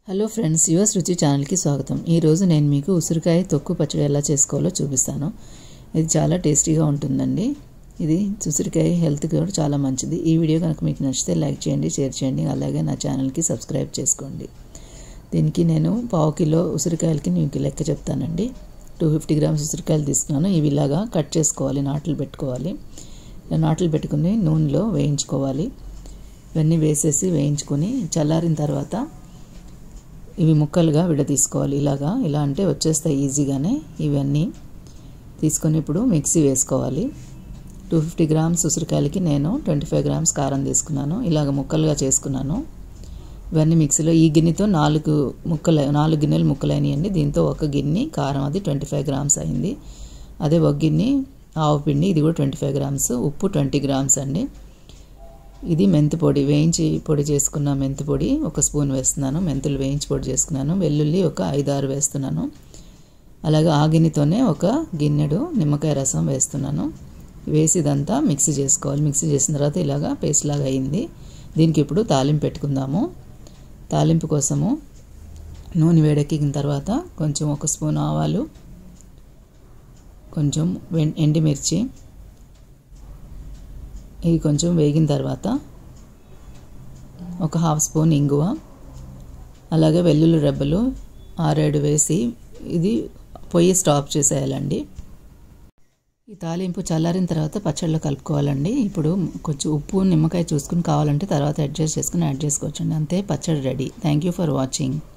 hello friends yours రుచి ఛానల్కి స్వాగతం ఈరోజు నేను మీకు ఉసిరికాయ తొక్కు పచ్చడి ఎలా చేసుకోవాలో చూపిస్తాను ఇది చాలా టేస్టీగా ఉంటుందండి ఇది ఉసిరికాయ హెల్త్కి కూడా చాలా మంచిది ఈ వీడియో కనుక మీకు నచ్చితే లైక్ చేయండి షేర్ చేయండి అలాగే నా ఛానల్కి సబ్స్క్రైబ్ చేసుకోండి దీనికి నేను పావు కిలో ఉసిరికాయలకి మీకు లెక్క చెప్తానండి టూ ఫిఫ్టీ గ్రామ్స్ ఉసిరికాయలు తీసుకున్నాను ఇవి ఇలాగా కట్ చేసుకోవాలి నాట్లు పెట్టుకోవాలి ఇలా నాట్లు పెట్టుకుని నూనెలో వేయించుకోవాలి ఇవన్నీ వేసేసి వేయించుకొని చల్లారిన తర్వాత ఇవి ముక్కలుగా విడదీసుకోవాలి ఇలాగా ఇలా అంటే వచ్చేస్తాయి ఈజీగానే ఇవన్నీ తీసుకొని ఇప్పుడు మిక్సీ వేసుకోవాలి టూ ఫిఫ్టీ గ్రామ్స్ ఉసిరికాయలకి నేను ట్వంటీ ఫైవ్ గ్రామ్స్ కారం తీసుకున్నాను ఇలాగ ముక్కలుగా చేసుకున్నాను ఇవన్నీ మిక్సీలో ఈ గిన్నెతో నాలుగు ముక్కలు నాలుగు గిన్నెలు ముక్కలైనాయండి దీంతో ఒక గిన్నె కారం అది ట్వంటీ ఫైవ్ గ్రామ్స్ అయింది అదే ఒక గిన్నె ఆవు పిండి ఇది కూడా ట్వంటీ ఫైవ్ గ్రామ్స్ ఉప్పు ట్వంటీ గ్రామ్స్ అండి ఇది మెంతి పొడి వేయించి పొడి చేసుకున్న మెంతి పొడి ఒక స్పూన్ వేస్తున్నాను మెంతులు వేయించి పొడి చేసుకున్నాను వెల్లుల్లి ఒక ఐదు ఆరు వేస్తున్నాను అలాగే ఆ గిన్నెతోనే ఒక గిన్నెడు నిమ్మకాయ రసం వేస్తున్నాను వేసి ఇదంతా మిక్సీ చేసుకోవాలి మిక్సీ చేసిన తర్వాత ఇలాగా పేస్ట్ లాగా అయింది దీనికి ఇప్పుడు తాలింపు పెట్టుకుందాము తాలింపు కోసము నూనె వేడెక్కిన తర్వాత కొంచెం ఒక స్పూన్ ఆవాలు కొంచెం ఎండిమిర్చి ఇవి కొంచెం వేగిన తర్వాత ఒక హాఫ్ స్పూన్ ఇంగువ అలాగే వెల్లుల్లి రెబ్బలు ఆరేడు వేసి ఇది పొయ్యి స్టాప్ చేసేయాలండి ఈ తాలింపు చల్లారిన తర్వాత పచ్చళ్ళలో కలుపుకోవాలండి ఇప్పుడు కొంచెం ఉప్పు నిమ్మకాయ చూసుకుని కావాలంటే తర్వాత అడ్జస్ట్ చేసుకుని యాడ్ చేసుకోవచ్చండి అంతే పచ్చడి ready thank you for watching